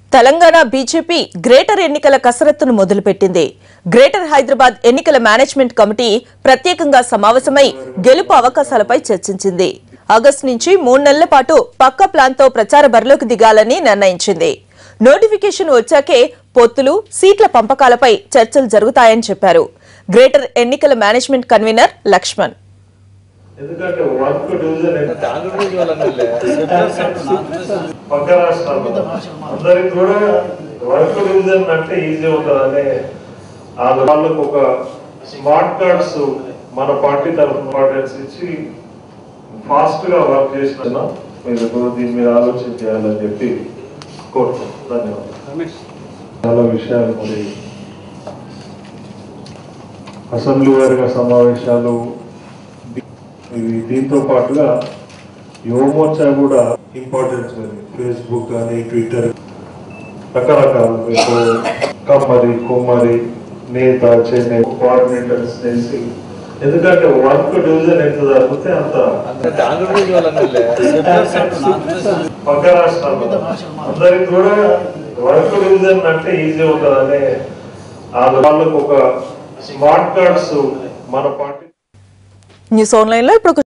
Telangana BJP greater ఎన్నికల కసరత్తును మొదలుపెట్టింది greater Hyderabad ఎన్నికల మేనేజ్మెంట్ కమిటీ ప్రత్యేకంగా సమావేశమై గెలుపు అవకాశాలపై చర్చించింది ఆగస్టు నుంచి మూడు నెలల పాటు పక్క ప్లాన్తో ప్రచార బరిలోకి దిగాలని నిర్ణయించింది నోటిఫికేషన్ వచ్చాకే పొత్తులు సీట్ల పంపకాలపై చర్చలు జరుగుతాయని చెప్పారు గ్రేటర్ ఎన్నికల మేనేజ్మెంట్ కన్వీనర్ లక్ష్మణ్ ఎందుకంటే వర్క్ డివిజన్ ఎంత ఆంధ్రప్రదేశ్ వాళ్ళందరిలే పక్క రాష్ట్రాల్లో అందరికి కూడా వర్క్ డివిజన్ అంటే ఈజీ ఉంటుందని వాళ్ళ- వాళ్ళకు ఒక స్మార్ట్ కార్డ్స్ మన పార్టీ తరఫున ఇంపార్టెన్స్ ఇచ్చి ఫాస్ట్ గా వర్క్ చేసిన మీరు కూడా దీని మీద ఆలోచన చేయాలని చెప్పి కోరుతున్నాను ధన్యవాదాలు చాలా విషయాలు మరి అసెంబ్లీ వర్గ సమావేశాలు ఇవి దీంతో పాటుగా యువమోర్చా కూడా ఇంపార్టెన్స్ ఉంది ఫేస్బుక్ కానీ ట్విట్టర్ రకరకాల మీకు కమ్మరి కుమ్మరి నేత చెన్నై కోఆర్డినేటర్స్ చేసి ఎందుకంటే వర్క్ డివిజన్ ఎంత జరిగితే అంత అంటే ఆంధ్రప్రదేశ్ వాళ్ళందరిలే పక్క రాష్ట్రాల్లో అందరికి కూడా వర్క్ డివిజన్ అంటే ఈజీ ఉంటుందని వాళ్ళ- వాళ్ళకు ఒక స్మార్ట్ కార్డ్స్ మన పార్టీ న్యూస్ ఆన్లైన్ లో ఇప్పుడు ఒక